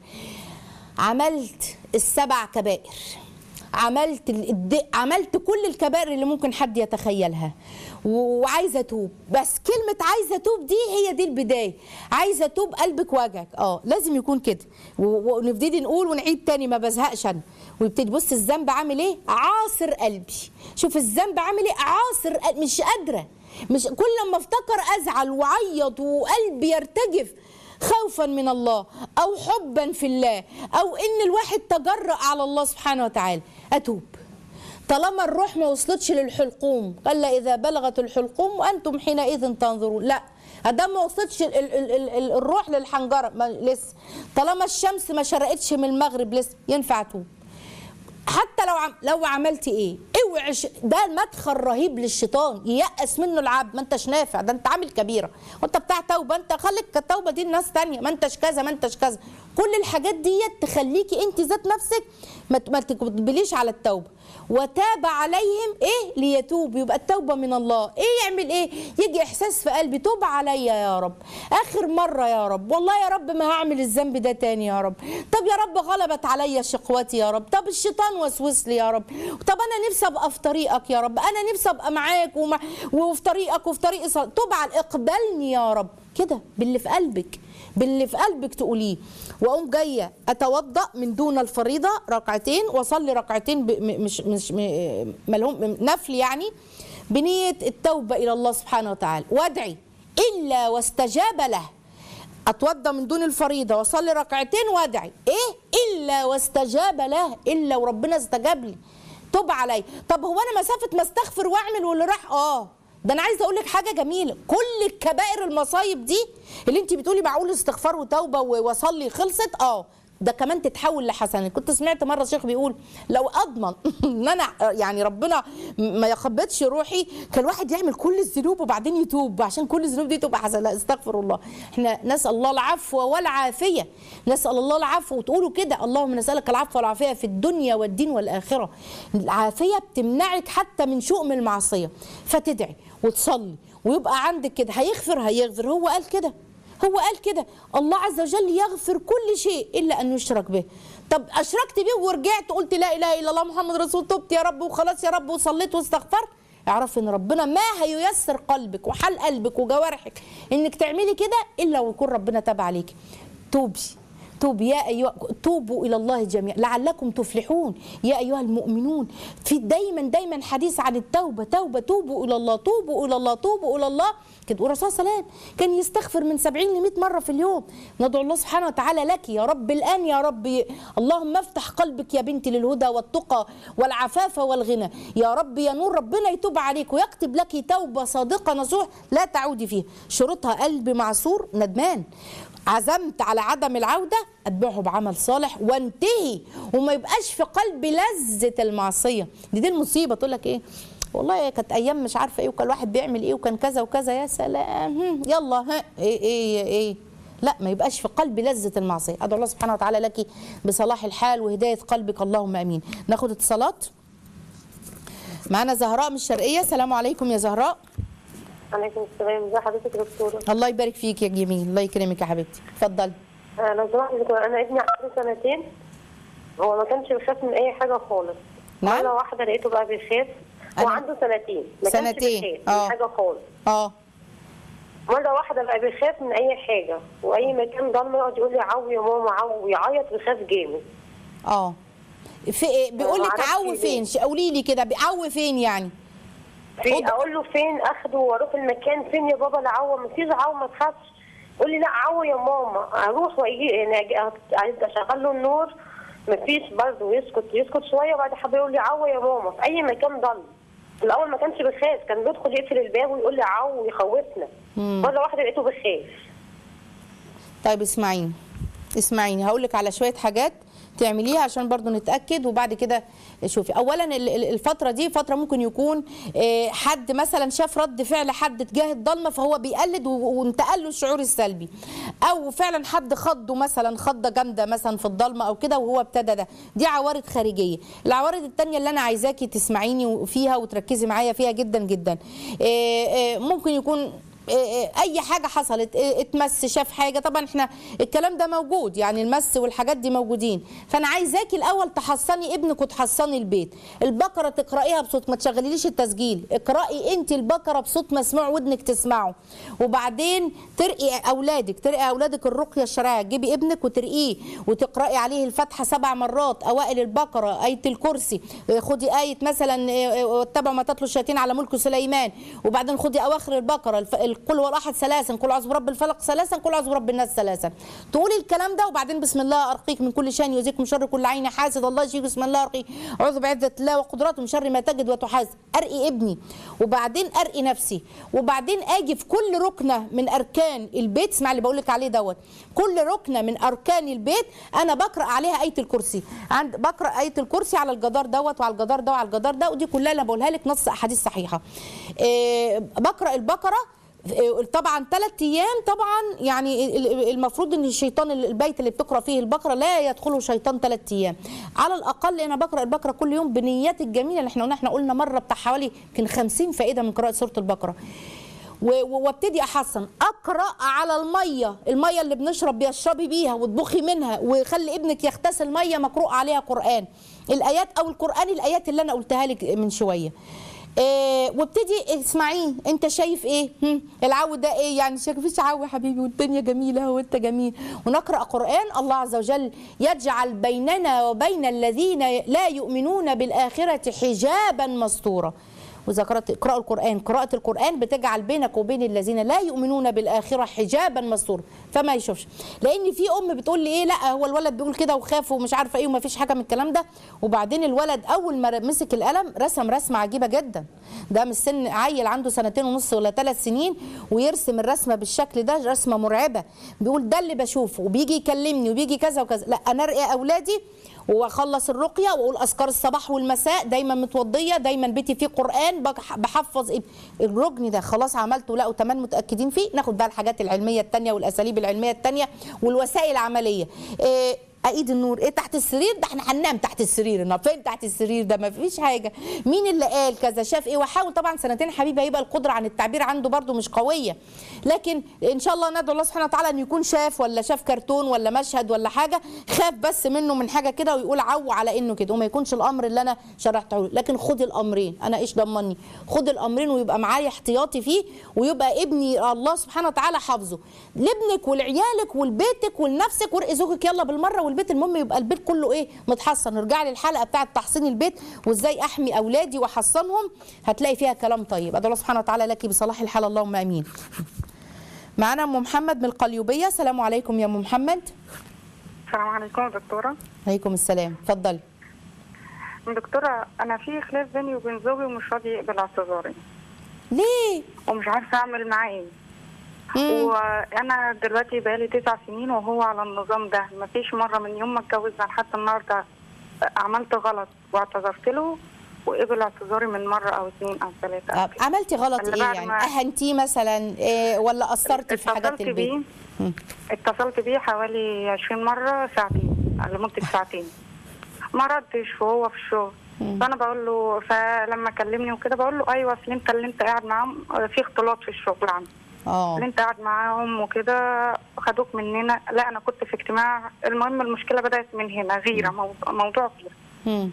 عملت السبع كبائر عملت ال- الد... عملت كل الكبائر اللي ممكن حد يتخيلها و- وعايزه اتوب بس كلمه عايزه اتوب دي هي دي البدايه عايزه اتوب قلبك وجهك اه لازم يكون كده و- ونبتدي نقول ونعيد تاني ما بزهقش انا ويبتدي بص الذنب عامل ايه عاصر قلبي شوف الذنب عامل ايه عاصر قل- مش قادره مش كل ما افتكر ازعل واعيط وقلبي يرتجف خوفا من الله او حبا في الله او ان الواحد تجرأ على الله سبحانه وتعالى اتوب طالما الروح ما وصلتش للحلقوم قال اذا بلغت الحلقوم وانتم حينئذ تنظرون لا ادام ما وصلتش ال- ال- ال- ال- ال- الروح للحنجره ما لسه طالما الشمس ما شرقتش من المغرب لسه ينفع اتوب حتى لو عم لو عملتي ايه اوعي ش- ده مدخل رهيب للشيطان ييأس منه العبد ما انتش نافع ده انت عامل كبيره وانت بتاع توبه انت خليك التوبه دي الناس تانية ما انتش كذا ما انتش كذا كل الحاجات ديت تخليكي انت ذات نفسك ما ت- ما تقبليش على التوبه وتاب عليهم ايه ليتوب يبقى التوبه من الله ايه يعمل ايه يجي احساس في قلبي توب عليا يا رب اخر مره يا رب والله يا رب ما هعمل الذنب ده تاني يا رب طب يا رب غلبت عليا شقوتي يا رب طب الشيطان وسوس لي يا رب طب انا نفسي ابقى في طريقك يا رب انا نفسي ابقى معاك ومع وفي طريقك وفي طريق صل- توب على اقبلني يا رب كده باللي في قلبك باللي في قلبك تقوليه واقوم جايه اتوضا من دون الفريضه ركعتين واصلي ركعتين ب- م- مش مش م- ملهم نفل يعني بنيه التوبه الى الله سبحانه وتعالى وادعي الا واستجاب له اتوضى من دون الفريضه واصلي ركعتين وادعي ايه الا واستجاب له الا وربنا استجاب لي تب علي طب هو انا مسافه ما استغفر واعمل واللي راح اه ده انا عايزه اقول لك حاجه جميله كل الكبائر المصايب دي اللي انت بتقولي معقول استغفار وتوبه و- واصلي خلصت اه ده كمان تتحول لحسنات كنت سمعت مره شيخ بيقول لو اضمن ان انا يعني ربنا ما يخبطش روحي كان الواحد يعمل كل الذنوب وبعدين يتوب عشان كل الذنوب دي تبقى حسنه لا استغفر الله احنا نسال الله العفو والعافيه نسال الله العفو وتقولوا كده اللهم نسالك العفو والعافيه في الدنيا والدين والاخره العافيه بتمنعك حتى من شؤم المعصيه فتدعي وتصلي ويبقى عندك كده هيغفر هيغفر هو قال كده هو قال كده الله عز وجل يغفر كل شيء الا ان يشرك به طب اشركت به ورجعت قلت لا اله الا الله محمد رسول تبت يا رب وخلاص يا رب وصليت واستغفرت اعرف ان ربنا ما هييسر قلبك وحال قلبك وجوارحك انك تعملي كده الا ويكون ربنا تاب عليك توبي توبوا يا ايها توبوا الى الله جميعا لعلكم تفلحون يا ايها المؤمنون في دايما دايما حديث عن التوبه توبه توبوا الى الله توبوا الى الله توبوا الى الله كده والرسول صلى الله عليه وسلم كان يستغفر من 70 ل 100 مره في اليوم ندعو الله سبحانه وتعالى لك يا رب الان يا رب اللهم افتح قلبك يا بنتي للهدى والتقى والعفاف والغنى يا رب يا نور ربنا يتوب عليك ويكتب لك توبه صادقه نصوح لا تعودي فيها شروطها قلب معصور ندمان عزمت على عدم العودة أتبعه بعمل صالح وانتهي وما يبقاش في قلبي لذة المعصية دي دي المصيبة تقول لك إيه والله كانت أيام مش عارفة إيه وكان الواحد بيعمل إيه وكان كذا وكذا يا سلام هم، يلا ها إيه إيه إيه لا ما يبقاش في قلبي لذة المعصية أدعو الله سبحانه وتعالى لك بصلاح الحال وهداية قلبك اللهم أمين ناخد اتصالات معانا زهراء من الشرقية السلام عليكم يا زهراء عليكم السلام ازي حضرتك يا دكتوره الله يبارك فيك يا جميل الله يكرمك يا حبيبتي اتفضلي آه، لو سمحت يا دكتورة، انا ابني عنده سنتين هو ما كانش بيخاف من اي حاجه خالص نعم. مره واحده لقيته بقى بيخاف هو أنا- عنده سنتين ما كانش سنتين، بيخاف آه. من حاجه خالص اه مره واحده بقى بيخاف من اي حاجه واي مكان ضلمه يقعد يقول لي عو يا ماما عو ويعيط ويخاف جامد اه في إيه؟ بيقول لك معرفش عو ليه. فين ش- قولي لي كده بيعو فين يعني في خد- اقول له فين اخده واروح المكان فين يا بابا لا عو ما فيش عو ما تخافش يقول لي لا عو يا ماما اروح واجي يعني أجي- عايز اشغل له النور ما فيش برضه يسكت يسكت شويه وبعد حبه يقول لي عو يا ماما في اي مكان ضل في الاول ما كانش بيخاف كان بيدخل يقفل الباب ويقول لي عو ويخوفنا مره واحده لقيته بيخاف طيب اسمعيني اسمعيني هقول لك على شويه حاجات تعمليها عشان برضو نتاكد وبعد كده شوفي اولا ال- ال- الفتره دي فتره ممكن يكون آه، حد مثلا شاف رد فعل حد تجاه الضلمه فهو بيقلد و- وانتقل له الشعور السلبي او فعلا حد خضه مثلا خضه جامده مثلا في الضلمه او كده وهو ابتدى ده دي عوارض خارجيه العوارض التانية اللي انا عايزاكي تسمعيني فيها وتركزي معايا فيها جدا جدا آه، آه، ممكن يكون اي حاجه حصلت اتمس شاف حاجه طبعا احنا الكلام ده موجود يعني المس والحاجات دي موجودين فانا عايزاكي الاول تحصني ابنك وتحصني البيت البقره تقرايها بصوت ما تشغليليش التسجيل اقراي انت البقره بصوت مسموع ودنك تسمعه وبعدين ترقي اولادك ترقي اولادك الرقيه الشرعيه تجيبي ابنك وترقيه وتقراي عليه الفاتحه سبع مرات اوائل البقره ايه الكرسي خدي ايه مثلا واتبعوا ما تتلو الشياطين على ملك سليمان وبعدين خدي اواخر البقره الف- قل هو الاحد ثلاثا قل اعوذ برب الفلق ثلاثا قل اعوذ برب الناس ثلاثا تقولي الكلام ده وبعدين بسم الله ارقيك من كل شان يؤذيك من شر كل عين حاسد الله يشفيك بسم الله ارقيك اعوذ بعزه الله وقدراته من شر ما تجد وتحاسد ارقي ابني وبعدين ارقي نفسي وبعدين اجي في كل ركنه من اركان البيت اسمع اللي بقول لك عليه دوت كل ركنه من اركان البيت انا بقرا عليها ايه الكرسي عند بقرا ايه الكرسي على الجدار دوت وعلى الجدار ده وعلى الجدار ده ودي كلها انا بقولها لك نص احاديث صحيحه إيه بقرا البقره طبعا ثلاث ايام طبعا يعني المفروض ان الشيطان البيت اللي بتقرا فيه البقره لا يدخله شيطان ثلاث ايام على الاقل انا بقرا البقره كل يوم بنيات الجميله اللي احنا قلنا احنا قلنا مره بتاع حوالي يمكن 50 فائده من قراءه سوره البقره و- و- وابتدي احسن اقرا على الميه الميه اللي بنشرب بيشربي بيها وتبخي منها وخلي ابنك يغتسل ميه مقروء عليها قران الايات او القران الايات اللي انا قلتها لك من شويه إيه وابتدي اسمعيه انت شايف ايه هم؟ العو ده ايه يعني شايف فيش عو يا حبيبي والدنيا جميله وانت جميل ونقرا قران الله عز وجل يجعل بيننا وبين الذين لا يؤمنون بالاخره حجابا مستورا واذا قرات اقراوا القران قراءه القران بتجعل بينك وبين الذين لا يؤمنون بالاخره حجابا مستورا فما يشوفش لان في ام بتقول لي ايه لا هو الولد بيقول كده وخاف ومش عارفه ايه وما فيش حاجه من الكلام ده وبعدين الولد اول ما مسك القلم رسم رسمه عجيبه جدا ده مش سن عيل عنده سنتين ونص ولا ثلاث سنين ويرسم الرسمه بالشكل ده رسمه مرعبه بيقول ده اللي بشوفه وبيجي يكلمني وبيجي كذا وكذا لا انا ارقي اولادي واخلص الرقيه واقول اذكار الصباح والمساء دايما متوضيه دايما بيتي فيه قران بح- بحفظ إيه؟ الركن ده خلاص عملته لا وتمام متاكدين فيه ناخد بقى الحاجات العلميه التانية والاساليب العلميه التانية والوسائل العمليه إيه ايد النور ايه تحت السرير ده احنا هننام تحت السرير النهارده فين تحت السرير ده ما فيش حاجه مين اللي قال كذا شاف ايه وحاول طبعا سنتين حبيبي هيبقى القدره عن التعبير عنده برده مش قويه لكن ان شاء الله ندعو الله سبحانه وتعالى ان يكون شاف ولا شاف كرتون ولا مشهد ولا حاجه خاف بس منه من حاجه كده ويقول عو على انه كده وما يكونش الامر اللي انا شرحته له لكن خد الامرين انا ايش ضمني خد الامرين ويبقى معايا احتياطي فيه ويبقى ابني الله سبحانه وتعالى حافظه لابنك ولعيالك ولبيتك ولنفسك ورقي زوجك يلا بالمره والبيت المهم يبقى البيت كله ايه متحصن ارجعي للحلقه بتاعه تحصين البيت وازاي احمي اولادي واحصنهم هتلاقي فيها كلام طيب ادعو الله سبحانه وتعالى لك بصلاح الحال اللهم امين معانا ام محمد من القليوبيه السلام عليكم يا ام محمد السلام عليكم يا دكتورة عليكم السلام اتفضلي دكتورة أنا في خلاف بيني وبين زوجي ومش راضي يقبل اعتذاري ليه ومش عارفة أعمل معاه إيه مم. وأنا دلوقتي بقالي تسع سنين وهو على النظام ده مفيش مرة من يوم ما اتجوزنا لحد النهاردة عملت غلط واعتذرت له وقبل اعتذاري من مرة أو اتنين أو ثلاثة أو آه، كده. عملتي غلط اللي ايه بعد يعني ما- اهنتيه مثلا إيه ولا قصرتي في حاجات اتصلت البيت بيه مم. اتصلت بيه حوالي 20 مرة ساعتين لمدة ساعتين ما ردش وهو في الشغل فانا بقول له فلما كلمني وكده بقول له ايوه اصل انت اللي انت قاعد معاهم في اختلاط في الشغل عندي اه اللي انت قاعد معاهم وكده خدوك مننا لا انا كنت في اجتماع المهم المشكله بدات من هنا غيره موضوع, موضوع غيره مم.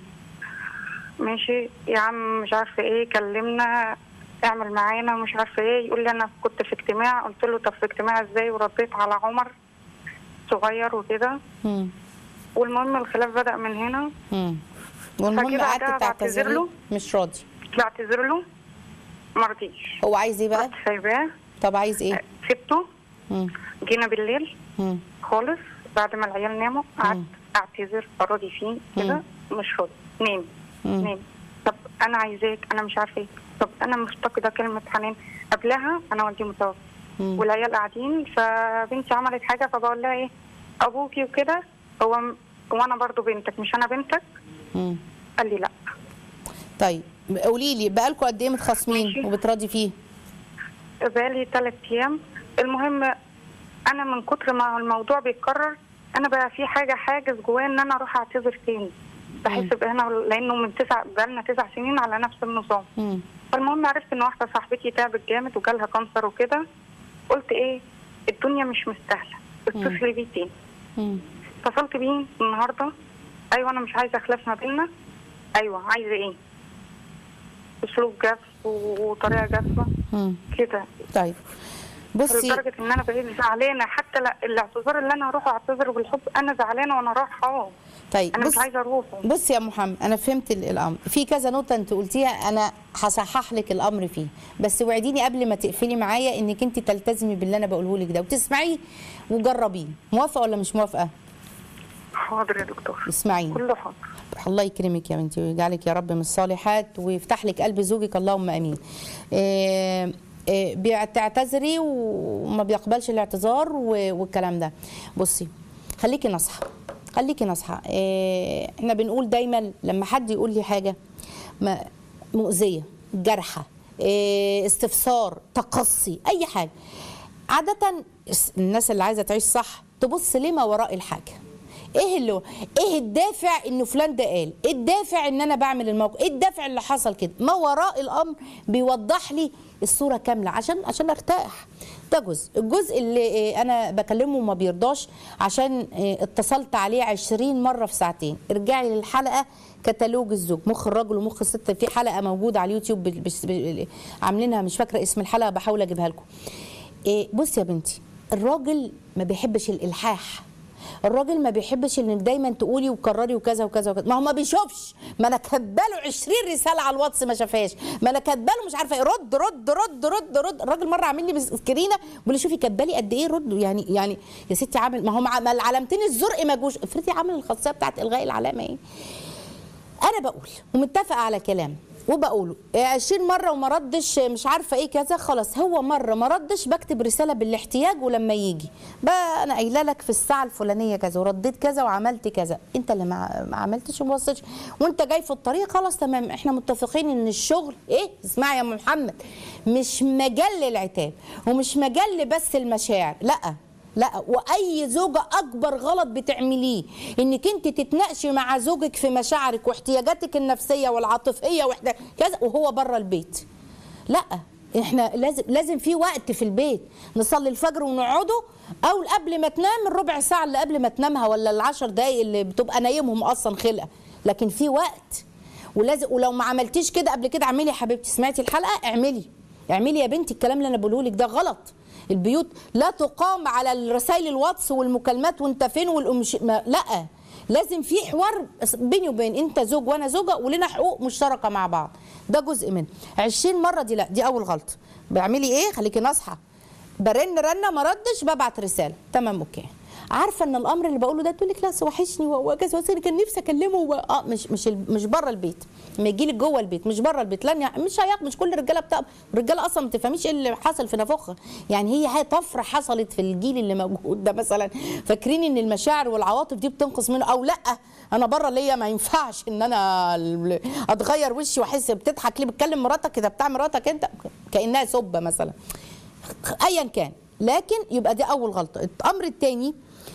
ماشي يا عم مش عارفه ايه كلمنا اعمل معانا مش عارفه ايه يقول لي انا كنت في اجتماع قلت له طب في اجتماع ازاي ورديت على عمر صغير وكده مم. والمهم الخلاف بدا من هنا مم. والمهم فكده قعدت بعدها بعتذر تعتذري له. مش راضي بعتذر له ما رضيش هو عايز ايه بقى رحت سايباه طب عايز ايه سبته مم. جينا بالليل مم. خالص بعد ما العيال ناموا قعدت اعتذر اراضي فيه كده مش راضي نام مم. نام طب انا عايزاك انا مش عارفه ايه طب انا مفتقده كلمه حنان قبلها انا والدي متوفى مم. والعيال قاعدين فبنتي عملت حاجه فبقول لها ايه ابوكي وكده هو م- وانا برضو بنتك مش انا بنتك مم. قال لي لا طيب قولي لي بقالكم قد ايه متخاصمين ماشي. وبتراضي فيه بقالي ثلاث ايام المهم انا من كتر ما الموضوع بيتكرر انا بقى في حاجه حاجز جوايا ان انا اروح اعتذر تاني بحس بهنا لانه من تسع بقالنا تسع سنين على نفس النظام مم. فالمهم عرفت ان واحده صاحبتي تعبت جامد وجالها كانسر وكده قلت ايه الدنيا مش مستاهله اتصلي بيه تاني مم. اتصلت بيه النهارده ايوه انا مش عايزه خلاف ما بيننا ايوه عايزه ايه اسلوب جاف وطريقه جافه مم. كده طيب بصي لدرجه ان انا بقيت زعلانه حتى لا الاعتذار اللي انا اروح اعتذر بالحب انا زعلانه وانا رايحه طيب انا بص مش عايزه اروح بص يا محمد انا فهمت ال- الامر في كذا نقطه انت قلتيها انا هصحح لك الامر فيه بس وعديني قبل ما تقفلي معايا انك انت تلتزمي باللي انا بقوله لك ده وتسمعيه وجربيه موافقه ولا مش موافقه حاضر يا دكتور اسمعيني كله حاضر الله يكرمك يا بنتي ويجعلك يا رب من الصالحات ويفتح لك قلب زوجك اللهم امين إيه إيه بتعتذري وما بيقبلش الاعتذار و- والكلام ده بصي خليكي ناصحه خليكي ناصحه إيه احنا بنقول دايما لما حد يقول لي حاجه ما مؤذيه جرحه إيه استفسار تقصي اي حاجه عاده الناس اللي عايزه تعيش صح تبص لما وراء الحاجه ايه اللي هو ايه الدافع انه فلان ده قال ايه الدافع ان انا بعمل الموقف ايه الدافع اللي حصل كده ما وراء الامر بيوضح لي الصوره كامله عشان عشان ارتاح ده جزء الجزء اللي إيه، انا بكلمه وما بيرضاش عشان إيه، اتصلت عليه 20 مره في ساعتين ارجعي للحلقه كتالوج الزوج مخ الرجل ومخ الست في حلقه موجوده على اليوتيوب بال- بس- بال- عاملينها مش فاكره اسم الحلقه بحاول اجيبها لكم إيه بصي يا بنتي الراجل ما بيحبش الالحاح الراجل ما بيحبش ان دايما تقولي وكرري وكذا وكذا وكذا ما هو ما بيشوفش ما انا كاتباله 20 رساله على الواتس ما شافهاش ما انا كاتباله مش عارفه ايه رد رد رد رد رد الراجل مره عامل لي سكرينه بيقول لي شوفي كاتبالي قد ايه رد يعني يعني يا ستي عامل ما هو مع ما العلامتين الزرق ما جوش افرضي عامل الخاصيه بتاعت الغاء العلامه ايه انا بقول ومتفقه على كلام وبقوله 20 مره وما ردش مش عارفه ايه كذا خلاص هو مره ما ردش بكتب رساله بالاحتياج ولما يجي بقى انا قايله لك في الساعه الفلانيه كذا ورديت كذا وعملت كذا انت اللي ما ما عملتش وما وصلتش وانت جاي في الطريق خلاص تمام احنا متفقين ان الشغل ايه اسمعي يا ام محمد مش مجال العتاب ومش مجال بس المشاعر لا لا واي زوجه اكبر غلط بتعمليه انك انت تتناقشي مع زوجك في مشاعرك واحتياجاتك النفسيه والعاطفيه واحد- كذا وهو بره البيت لا احنا لازم لازم في وقت في البيت نصلي الفجر ونقعده او قبل ما تنام الربع ساعه اللي قبل ما تنامها ولا العشر دقايق اللي بتبقى نايمهم اصلا خلقه لكن في وقت ولازم ولو ما عملتيش كده قبل كده اعملي يا حبيبتي سمعتي الحلقه اعملي اعملي يا بنتي الكلام اللي انا بقوله لك ده غلط البيوت لا تقام على الرسائل الواتس والمكالمات وانت فين والأمش... ما... لا لازم في حوار بيني وبين انت زوج وانا زوجه ولنا حقوق مشتركه مع بعض ده جزء منه 20 مره دي لا دي اول غلطه بعملي ايه خليكي ناصحه برن رنه ما ردش ببعت رساله تمام اوكي عارفه ان الامر اللي بقوله ده تقول لك لا أصل وحشني وكذا بس انا كان نفسي اكلمه و... اه مش مش ال- مش بره البيت لما يجي لك جوه البيت مش بره البيت لن ي... مش هيق مش كل الرجاله بتاع الرجاله اصلا ما تفهميش ايه اللي حصل في نافوخها يعني هي هي طفره حصلت في الجيل اللي موجود ده مثلا فاكرين ان المشاعر والعواطف دي بتنقص منه او لا انا بره ليا ما ينفعش ان انا ال- اتغير وشي واحس بتضحك ليه بتكلم مراتك كده بتاع مراتك انت كانها سبه مثلا ايا كان لكن يبقى دي اول غلطه الامر الثاني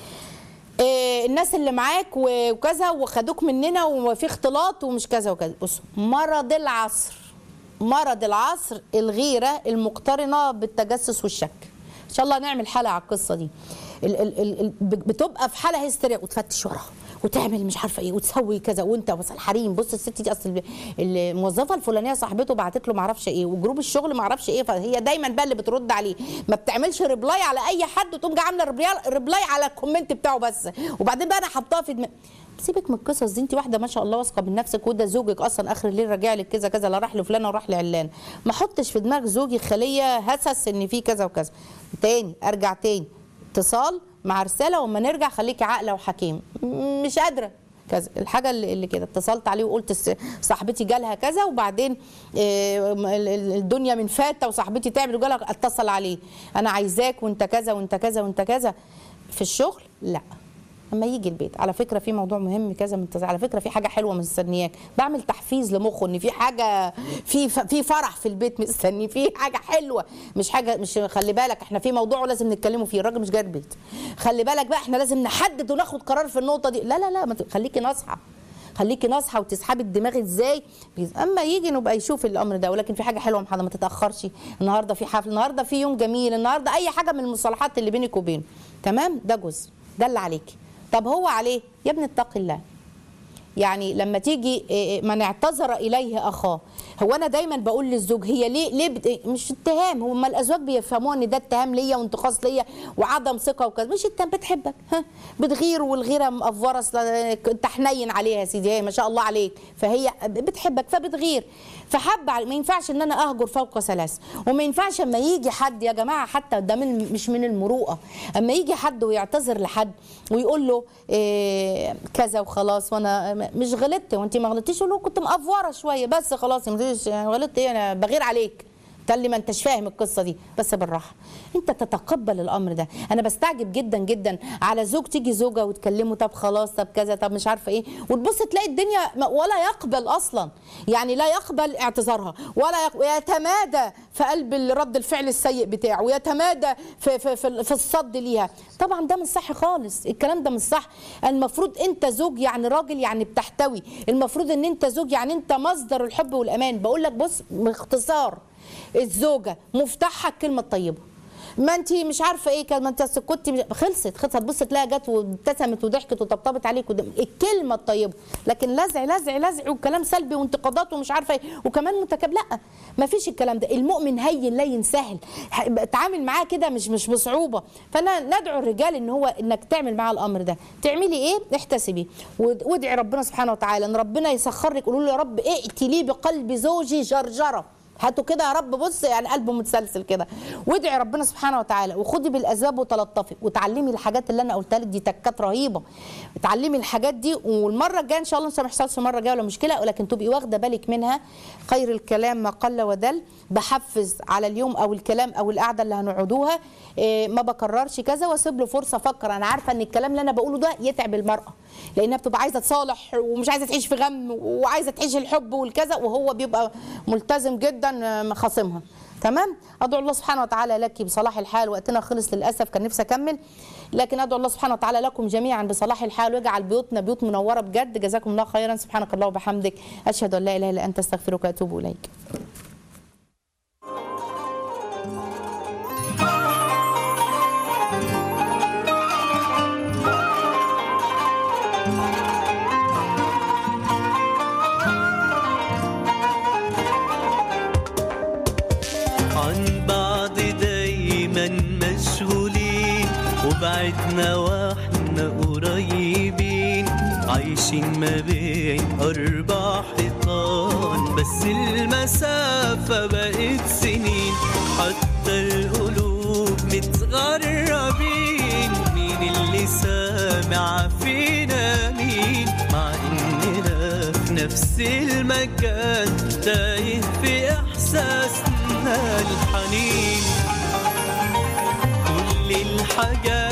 إيه الناس اللي معاك و- وكذا وخدوك مننا وفي اختلاط ومش كذا وكذا بص مرض العصر مرض العصر الغيره المقترنه بالتجسس والشك ان شاء الله نعمل حلقه على القصه دي ال ال ال ال بتبقى في حاله هستيريا وتفتش وراها وتعمل مش عارفه ايه وتسوي كذا وانت بس الحريم بص الست دي اصل الموظفه الفلانيه صاحبته بعتت له ما اعرفش ايه وجروب الشغل ما اعرفش ايه فهي دايما بقى اللي بترد عليه ما بتعملش ريبلاي على اي حد وتقوم جايه عامله ريبلاي- ريبلاي على الكومنت بتاعه بس وبعدين بقى انا حطاها في دماغي سيبك من القصص دي انت واحده ما شاء الله واثقه من نفسك وده زوجك اصلا اخر الليل راجع لك كذا كذا لا راح لفلانه وراح لعلان ما احطش في دماغ زوجي خليه هسس ان في كذا وكذا تاني ارجع تاني اتصال مع رساله وما نرجع خليكي عاقله وحكيم م- مش قادره كذا الحاجه اللي, اللي كده اتصلت عليه وقلت الس- صاحبتي جالها كذا وبعدين آه، ال- ال- الدنيا من فاته وصاحبتي تعمل وجالها اتصل عليه انا عايزاك وانت كذا وانت كذا وانت كذا في الشغل لا اما يجي البيت على فكره في موضوع مهم كذا من على فكره في حاجه حلوه مستنياك بعمل تحفيز لمخه ان في حاجه في في فرح في البيت مستني في حاجه حلوه مش حاجه مش خلي بالك احنا في موضوع لازم نتكلموا فيه الراجل مش جاي البيت خلي بالك بقى احنا لازم نحدد وناخد قرار في النقطه دي لا لا لا ما ت- خليكي ناصحه خليكي ناصحه وتسحبي الدماغ ازاي اما يجي نبقى يشوف الامر ده ولكن في حاجه حلوه محمد ما تتاخرش النهارده في حفل النهارده في يوم جميل النهارده اي حاجه من المصطلحات اللي بينك وبينه تمام ده جزء ده اللي عليكي طب هو عليه يا ابني اتق الله يعني لما تيجي إيه، من اعتذر اليه اخاه هو انا دايما بقول للزوج هي ليه ليه بت... مش اتهام هم الازواج بيفهموها ان ده اتهام ليا وانتقاص ليا وعدم ثقه وكذا مش اتهام بتحبك ها بتغير والغيره مقفره أصل انت حنين عليها يا سيدي هي ما شاء الله عليك فهي بتحبك فبتغير فحب على- ما ينفعش ان انا اهجر فوق ثلاث وما ينفعش اما يجي حد يا جماعه حتى ده من مش من المروءه اما يجي حد ويعتذر لحد ويقول له إيه كذا وخلاص وانا مش غلطت وانت ما غلطتيش يقول له كنت مقفوره شويه بس خلاص ما تقوليش غلطت ايه انا بغير عليك قال لي ما انتش فاهم القصه دي بس بالراحه انت تتقبل الامر ده انا بستعجب جدا جدا على زوج تيجي زوجه وتكلمه طب خلاص طب كذا طب مش عارفه ايه وتبص تلاقي الدنيا ما- ولا يقبل اصلا يعني لا يقبل اعتذارها ولا يق... ويتمادى في قلب رد الفعل السيء بتاعه ويتمادى في في في, في الصد ليها طبعا ده مش صح خالص الكلام ده مش صح المفروض انت زوج يعني راجل يعني بتحتوي المفروض ان انت زوج يعني انت مصدر الحب والامان بقول لك بص باختصار الزوجه مفتاحها الكلمه الطيبه ما انت مش عارفه ايه كان ما انت كنت مش- خلصت خلصت تبص تلاقيها جت وابتسمت وضحكت وطبطبت عليك ودم. الكلمه الطيبه لكن لزع لزع لزع وكلام سلبي وانتقادات ومش عارفه ايه وكمان متكبر لا ما فيش الكلام ده المؤمن هين لين سهل ح- اتعامل معاه كده مش مش بصعوبه فانا ندعو الرجال ان هو انك تعمل معاه الامر ده تعملي ايه احتسبي ود- وادعي ربنا سبحانه وتعالى ان ربنا يسخر لك قولوا له يا رب ائتي لي بقلب زوجي جرجره هاتوا كده يا رب بص يعني قلبه متسلسل كده وادعي ربنا سبحانه وتعالى وخدي بالاسباب وتلطفي وتعلمي الحاجات اللي انا قلتها لك دي تكات رهيبه اتعلمي الحاجات دي والمره الجايه ان شاء الله مش هيحصلش المره الجايه ولا مشكله ولكن تبقي واخده بالك منها خير الكلام ما قل ودل بحفز على اليوم او الكلام او القعده اللي هنقعدوها إيه، ما بكررش كذا واسيب له فرصه افكر انا عارفه ان الكلام اللي انا بقوله ده يتعب المراه لانها بتبقى عايزه تصالح ومش عايزه تعيش في غم وعايزه تعيش الحب والكذا وهو بيبقى ملتزم جدا آه، خاصمها تمام ادعو الله سبحانه وتعالى لك بصلاح الحال وقتنا خلص للاسف كان نفسي اكمل لكن ادعو الله سبحانه وتعالى لكم جميعا بصلاح الحال ويجعل بيوتنا بيوت منوره بجد جزاكم الله خيرا سبحانك الله وبحمدك اشهد ان لا اله الا انت استغفرك واتوب اليك عن بعض دايما مشغولين وبعدنا واحنا قريبين عايشين ما بين أربع حيطان بس المسافة بقت سنين حتى القلوب متغربين مين اللي سامع فينا مين مع إننا في نفس المكان تايه في إحساسنا الحنين كل الحاجات